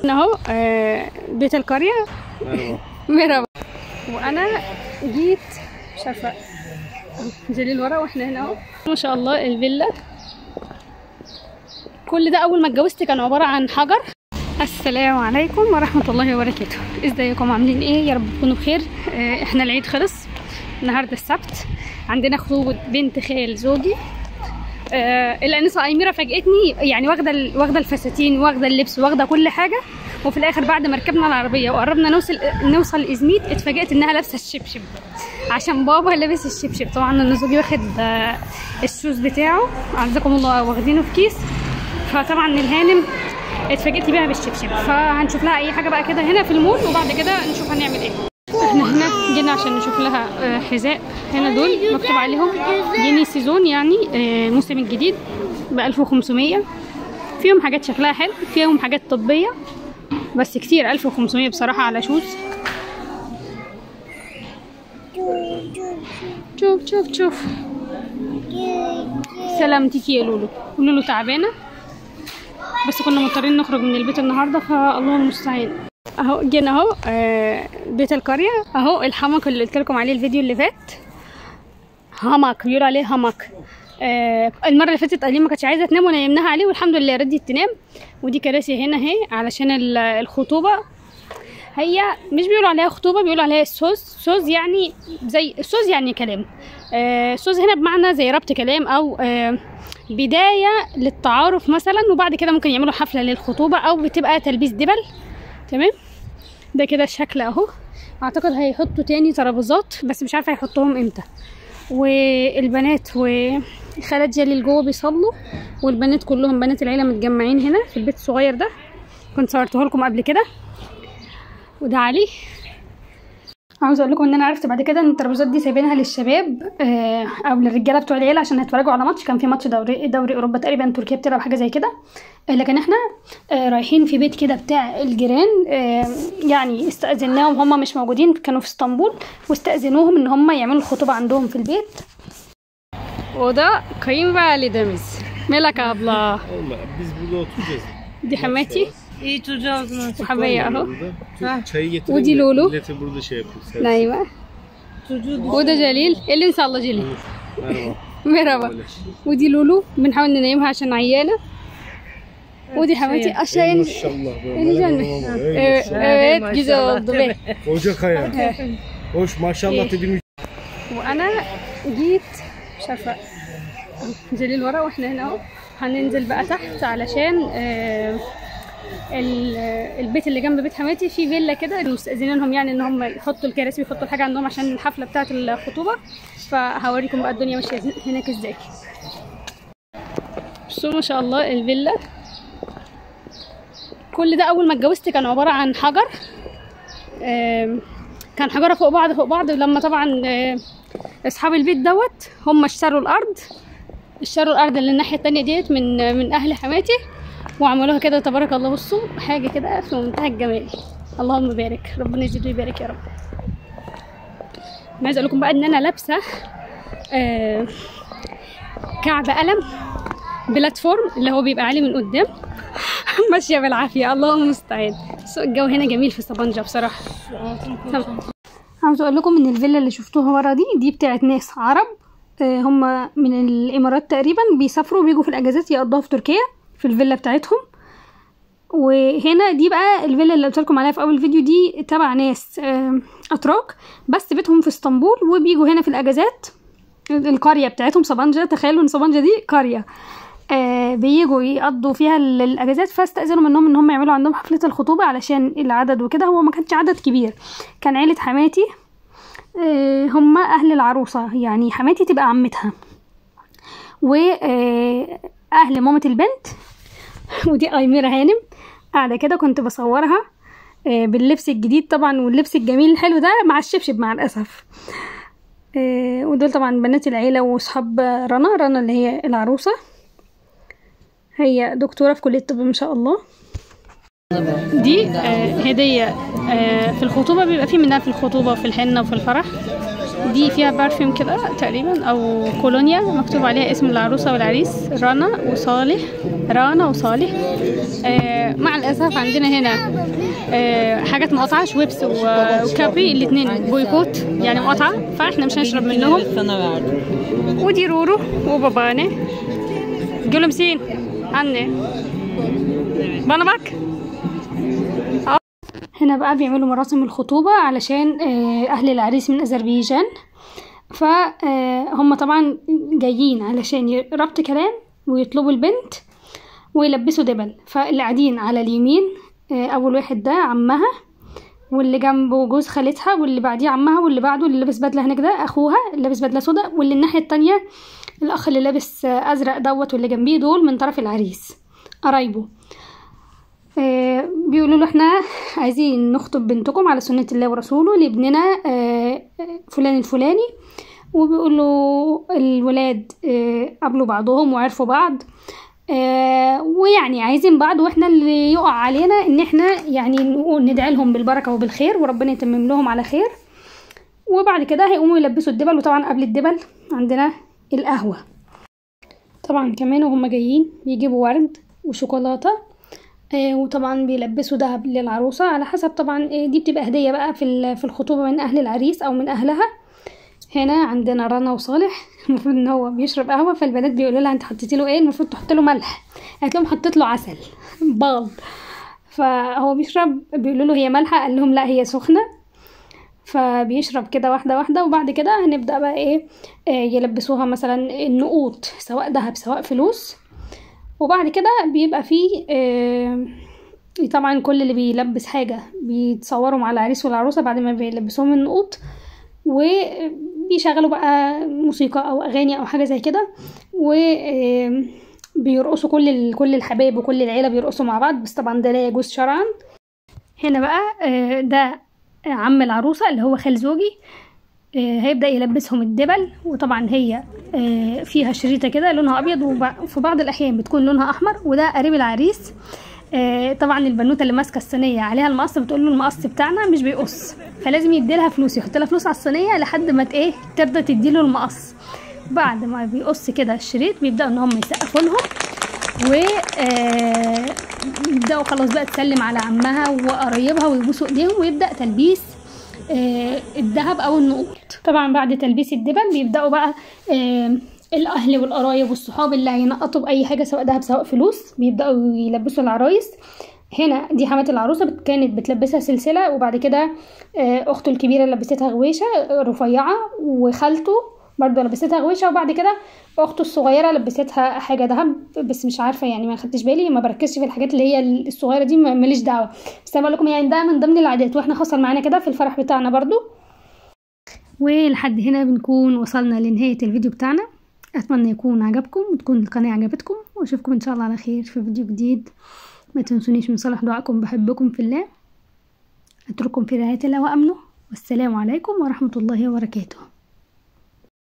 اهو آه، بيت القرية مرحبا وانا جيت مش عارفة جليل ورا واحنا هنا اهو ما شاء الله الفيلا كل ده اول ما اتجوزت كان عبارة عن حجر السلام عليكم ورحمة الله وبركاته ازيكم عاملين ايه يا رب تكونوا بخير آه، احنا العيد خلص النهاردة السبت عندنا خطوبة بنت خال زوجي آه، الانسه ايميره فاجئتني يعني واخده ال- واخده الفساتين واخده اللبس واخده كل حاجه وفي الاخر بعد ما ركبنا العربيه وقربنا نوصل نوصل ازميت اتفاجئت انها لابسه الشبشب عشان بابا لابس الشبشب طبعا انا زوجي واخد آه، الشوز بتاعه عزكم الله واخدينه في كيس فطبعا الهانم اتفاجئت بيها بالشبشب فهنشوف لها اي حاجه بقى كده هنا في المول وبعد كده نشوف هنعمل ايه احنا هنا جينا عشان نشوف لها آه، حذاء هنا دول مكتوب عليهم جيني سيزون يعني آه، الموسم الجديد ب 1500 فيهم حاجات شكلها حلو فيهم حاجات طبية بس كتير 1500 بصراحة على شوز شوف شوف شوف سلامتك يا لولو لولو تعبانة بس كنا مضطرين نخرج من البيت النهارده فالله المستعان اهو جينا اهو آه، بيت القريه اهو الحمق اللي قلت لكم عليه الفيديو اللي فات همك بيقولوا عليه همك آه المره اللي فاتت قالين ما كانتش عايزه تنام ونيمناها عليه والحمد لله ردت تنام ودي كراسي هنا اهي علشان ال- الخطوبه هي مش بيقولوا عليها خطوبه بيقولوا عليها السوز سوز يعني زي السوز يعني كلام آه سوز هنا بمعنى زي ربط كلام او آه بدايه للتعارف مثلا وبعد كده ممكن يعملوا حفله للخطوبه او بتبقى تلبيس دبل تمام ده كده الشكل اهو اعتقد هيحطوا تاني ترابيزات بس مش عارفه هيحطوهم امتى والبنات وخالد جليل جوه بيصلوا والبنات كلهم بنات العيله متجمعين هنا في البيت الصغير ده كنت صورته لكم قبل كده وده علي عاوز اقول لكم ان انا عرفت بعد كده ان الترابيزات دي سايبينها للشباب آه، او للرجاله بتوع العيله عشان هيتفرجوا على ماتش كان في ماتش دوري دوري اوروبا تقريبا تركيا بتلعب حاجه زي كده آه، لكن احنا آه، رايحين في بيت كده بتاع الجيران آه، يعني استاذناهم هم مش موجودين كانوا في اسطنبول واستاذنوهم ان هم يعملوا الخطوبه عندهم في البيت وده kayınvalidemiz Melek abla Olma biz burada oturacağız. دي حماتي İyi çocuğuz mu? وحماية اهو Burada. Çayı getirin Udi de Lulu. millete burada şey yapın. servis. نايمة Çocuğu وده جليل اللي ان شاء الله جليل Merhaba. مرحبا ودي لولو بنحاول ننيمها عشان عيانة ودي حماتي Ey عشان maşallah. be, Eni melek canım. babama, ey Evet, maşallah. evet güzel oldu be. Koca kaya. Hoş maşallah dedim. وانا جيت مش عارفه جليل ورا واحنا هنا اهو هننزل بقى تحت علشان آه، ال- البيت اللي جنب بيت حماتي في فيلا كده مستأذنينهم يعني ان هم يحطوا الكراسي ويحطوا الحاجه عندهم عشان الحفله بتاعه الخطوبه فهوريكم بقى الدنيا ماشيه هناك ازاي بصوا ما شاء الله الفيلا كل ده اول ما اتجوزت كان عباره عن حجر آم، كان حجره فوق بعض فوق بعض ولما طبعا آه، اصحاب البيت دوت هم اشتروا الارض اشتروا الارض اللي الناحيه التانية ديت من من اهل حماتي وعملوها كده تبارك الله بصوا حاجه كده في منتهى الجمال اللهم بارك ربنا يزيد ويبارك يا رب انا عايزه اقول لكم بقى ان انا لابسه آه كعب قلم بلاتفورم اللي هو بيبقى عالي من قدام ماشيه بالعافيه الله المستعان بس الجو هنا جميل في سبانجا بصراحه طب. عاوزه اقول لكم ان الفيلا اللي شفتوها ورا دي دي بتاعت ناس عرب آه، هم من الامارات تقريبا بيسافروا بيجوا في الاجازات يقضوها في تركيا في الفيلا بتاعتهم وهنا دي بقى الفيلا اللي قلت لكم عليها في اول فيديو دي تبع ناس آه، اتراك بس بيتهم في اسطنبول وبيجوا هنا في الاجازات القريه بتاعتهم سبانجا تخيلوا ان سبانجا دي قريه آه بيجوا يقضوا فيها ال- الاجازات فاستاذنوا منهم ان هم يعملوا عندهم حفله الخطوبه علشان العدد وكده هو ما كانش عدد كبير كان عيله حماتي آه هم اهل العروسه يعني حماتي تبقى عمتها واهل مامه البنت ودي ايميره هانم قاعده كده كنت بصورها آه، باللبس الجديد طبعا واللبس الجميل الحلو ده مع الشبشب مع الاسف آه، ودول طبعا بنات العيله واصحاب رنا رنا اللي هي العروسه هي دكتوره في كليه الطب ما شاء الله دي آه، هديه آه، في الخطوبه بيبقى في منها في الخطوبه وفي الحنه وفي الفرح دي فيها برفيوم كده تقريبا او كولونيا مكتوب عليها اسم العروسه والعريس رنا وصالح رنا وصالح آه مع الاسف عندنا هنا آه حاجات مقاطعه شويبس و- وكابري الاتنين بويكوت يعني مقاطعه فاحنا مش هنشرب منهم Sana verdim. ودي رورو وبابانا قولوا مسين عني بنا بك هنا بقى بيعملوا مراسم الخطوبة علشان آه، أهل العريس من أذربيجان فهم طبعا جايين علشان ي- ربط كلام ويطلبوا البنت ويلبسوا دبل فاللي قاعدين على اليمين آه، أول واحد ده عمها واللي جنبه جوز خالتها واللي بعديه عمها واللي بعده اللي لابس بدله هناك ده اخوها اللي لابس بدله سودا واللي الناحيه التانية الاخ اللي لابس آه، ازرق دوت واللي جنبيه دول من طرف العريس قرايبه آه، بيقولوا له احنا عايزين نخطب بنتكم على سنة الله ورسوله لابننا آه، آه، فلان الفلاني وبيقولوا الولاد آه، قابلوا بعضهم وعرفوا بعض آه، ويعني عايزين بعض واحنا اللي يقع علينا ان احنا يعني نقول ندعي لهم بالبركة وبالخير وربنا يتمم لهم على خير وبعد كده هيقوموا يلبسوا الدبل وطبعا قبل الدبل عندنا القهوة طبعا كمان وهم جايين بيجيبوا ورد وشوكولاتة آه، وطبعا بيلبسوا دهب للعروسة على حسب طبعا آه، دي بتبقى هدية بقى في ال- في الخطوبة من أهل العريس أو من أهلها هنا عندنا رنا وصالح المفروض ان هو بيشرب قهوة فالبنات بيقولوا لها انت حطيتي له ايه المفروض تحط له ملح قالت لهم حطيت له عسل بال فهو بيشرب بيقولوا له هي مالحة قال لهم لا هي سخنة فبيشرب كده واحدة واحدة وبعد كده هنبدأ بقى ايه آه، يلبسوها مثلا النقود سواء دهب سواء فلوس وبعد كده بيبقى فيه آه، طبعا كل اللي بيلبس حاجة بيتصوروا مع العريس والعروسة بعد ما بيلبسوهم النقود وبيشغلوا بقى موسيقى او اغاني او حاجة زي كده و آه، بيرقصوا كل ال- كل الحبايب وكل العيلة بيرقصوا مع بعض بس طبعا ده لا يجوز شرعا هنا بقى آه، ده عم العروسة اللي هو خال زوجي آه، هيبدأ يلبسهم الدبل وطبعا هي آه، فيها شريطة كده لونها أبيض وفي بعض الأحيان بتكون لونها أحمر وده قريب العريس آه، طبعا البنوتة اللي ماسكة الصينية عليها المقص بتقول له المقص بتاعنا مش بيقص فلازم يديلها فلوس يحط لها فلوس على الصينية لحد ما ت- ايه ترضى تديله المقص بعد ما بيقص كده الشريط بيبدأوا ان هم يسقفوا لهم و آه، يبدأوا خلاص بقى تسلم على عمها وقرايبها ويبوسوا ايديهم ويبدأ تلبيس آه، الذهب او النقود طبعا بعد تلبيس الدبل بيبداوا بقى آه، الاهل والقرايب والصحاب اللي هينقطوا باي حاجه سواء ذهب سواء فلوس بيبداوا يلبسوا العرايس هنا دي حماة العروسة بت- كانت بتلبسها سلسلة وبعد كده آه، أخته الكبيرة لبستها غويشة آه، رفيعة وخالته برضه لبستها غويشة وبعد كده أخته الصغيرة لبستها حاجة دهب بس مش عارفة يعني ما خدتش بالي ما بركزش في الحاجات اللي هي الصغيرة دي ما- ماليش دعوة بس أنا بقول لكم يعني ده من ضمن العادات واحنا حصل معانا كده في الفرح بتاعنا برضو ولحد هنا بنكون وصلنا لنهاية الفيديو بتاعنا أتمنى يكون عجبكم وتكون القناة عجبتكم وأشوفكم إن شاء الله على خير في فيديو جديد ما تنسونيش من صالح دعائكم بحبكم في الله أترككم في رعاية الله وأمنه والسلام عليكم ورحمة الله وبركاته